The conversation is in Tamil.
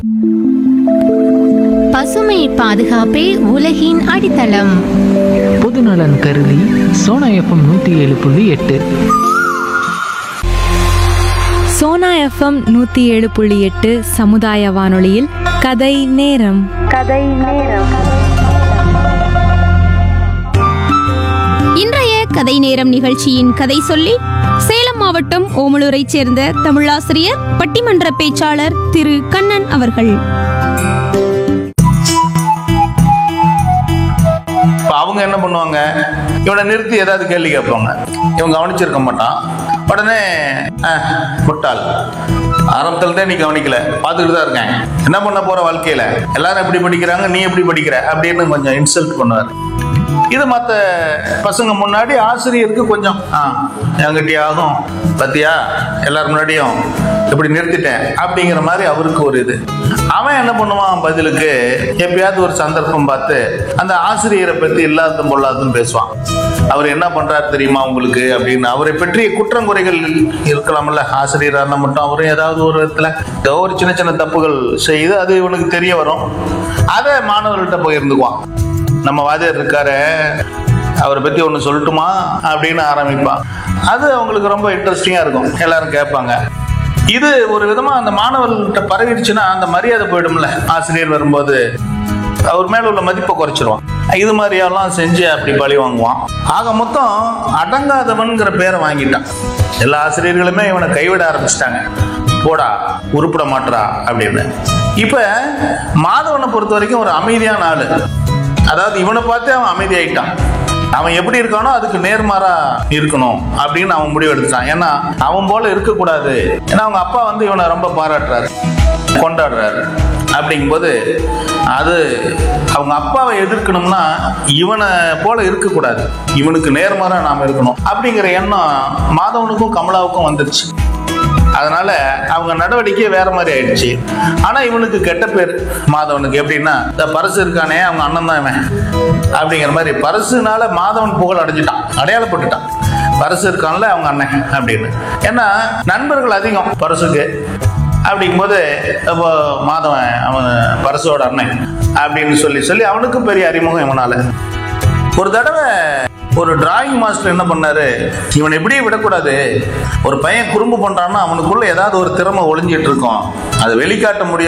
பசுமை பாதுகாப்பே உலகின் அடித்தளம் பொதுநலன் கருதி சோனா எஃப்எம் நூற்றி ஏழு புள்ளி எட்டு சோனா எஃப்எம் நூற்றி ஏழு புள்ளி எட்டு சமுதாய வானொலியில் கதை நேரம் இன்றைய கதை நேரம் நிகழ்ச்சியின் கதை சொல்லி சேலம் மாவட்டம் ஓமலூரைச் சேர்ந்த தமிழாசிரியர் பட்டிமன்ற பேச்சாளர் திரு கண்ணன் அவர்கள் இப்போ அவங்க என்ன பண்ணுவாங்க இவனை நிறுத்தி ஏதாவது கேள்வி கேட்பாங்க இவன் கவனிச்சிருக்க மாட்டான் உடனே "அஹ், முட்டாள் ஆரம்பத்தில் தான் நீ கவனிக்கல பார்த்துக்கிட்டு தான் இருக்கேன் என்ன பண்ண போற வாழ்க்கையில எல்லாரும் எப்படி படிக்கிறாங்க நீ எப்படி படிக்கிற அப்படின்னு கொஞ்சம் இன்சல்ட் பண்ணுவார் இது மற்ற பசங்க முன்னாடி ஆசிரியருக்கு கொஞ்சம் ஆ என்கிட்டயே ஆகும் பத்தியா எல்லாரும் முன்னாடியும் இப்படி நிறுத்திட்டேன் அப்படிங்கிற மாதிரி அவருக்கு ஒரு இது அவன் என்ன பண்ணுவான் பதிலுக்கு எப்பயாவது ஒரு சந்தர்ப்பம் பார்த்து அந்த ஆசிரியரை பத்தி இல்லாததும் பொல்லாததும் பேசுவான் அவர் என்ன பண்றாரு தெரியுமா உங்களுக்கு அப்படின்னு அவரை பற்றிய குற்றம் குறைகள் இருக்கலாம்ல ஆசிரியராக இருந்தால் மட்டும் அவரும் ஏதாவது ஒரு விதத்துல ஏதோ ஒரு சின்ன சின்ன தப்புகள் செய்து அது இவனுக்கு தெரிய வரும் அதை மாணவர்கள்ட்ட பகிர்ந்துக்குவான் நம்ம வாதியார் இருக்காரு அவரை பத்தி ஒன்று சொல்லட்டுமா அப்படின்னு ஆரம்பிப்பான் அது அவங்களுக்கு ரொம்ப இன்ட்ரெஸ்டிங்காக இருக்கும் எல்லாரும் கேட்பாங்க இது ஒரு விதமா அந்த மாணவர்கள்ட்ட பரவிடுச்சுன்னா அந்த மரியாதை போயிடும்ல ஆசிரியர் வரும்போது அவர் மேல உள்ள மதிப்பை குறைச்சிருவான் இது மாதிரியெல்லாம் செஞ்சு அப்படி பழி வாங்குவான் ஆக மொத்தம் அடங்காதவன்கிற பேரை வாங்கிட்டான் எல்லா ஆசிரியர்களுமே இவனை கைவிட ஆரம்பிச்சிட்டாங்க போடா உருப்பிட மாட்றா அப்படின்னு இப்ப மாதவனை பொறுத்த வரைக்கும் ஒரு அமைதியான ஆளு அதாவது இவனை பார்த்து அவன் அமைதியாயிட்டான் அவன் எப்படி இருக்கானோ அதுக்கு நேர்மாறா இருக்கணும் அப்படின்னு அவன் முடிவு எடுத்துட்டான் ஏன்னா அவன் போல இருக்கக்கூடாது ஏன்னா அவங்க அப்பா வந்து இவனை ரொம்ப பாராட்டுறாரு கொண்டாடுறாரு அப்படிங்கும்போது அது அவங்க அப்பாவை எதிர்க்கணும்னா இவனை போல இருக்கக்கூடாது இவனுக்கு நேர்மாறா நாம் இருக்கணும் அப்படிங்கிற எண்ணம் மாதவனுக்கும் கமலாவுக்கும் வந்துருச்சு அதனால அவங்க நடவடிக்கை வேற மாதிரி ஆயிடுச்சு ஆனா இவனுக்கு கெட்ட பேர் மாதவனுக்கு எப்படின்னா இந்த பரசு இருக்கானே அவங்க அண்ணன் தான் இவன் அப்படிங்கிற மாதிரி பரசுனால மாதவன் புகழ் அடைஞ்சிட்டான் அடையாளப்பட்டுட்டான் பரசு இருக்கான்ல அவங்க அண்ணன் அப்படின்னு ஏன்னா நண்பர்கள் அதிகம் பரசுக்கு அப்படிங்கும்போது இப்போ மாதவன் அவன் பரசோட அண்ணன் அப்படின்னு சொல்லி சொல்லி அவனுக்கும் பெரிய அறிமுகம் இவனால ஒரு தடவை ஒரு டிராயிங் மாஸ்டர் என்ன பண்ணாரு இவனை இப்படியே விடக்கூடாது ஒரு பையன் குறும்பு பண்றான்னா அவனுக்குள்ள ஏதாவது ஒரு திறமை ஒளிஞ்சிட்டு இருக்கும் அதை வெளிக்காட்ட முடியாது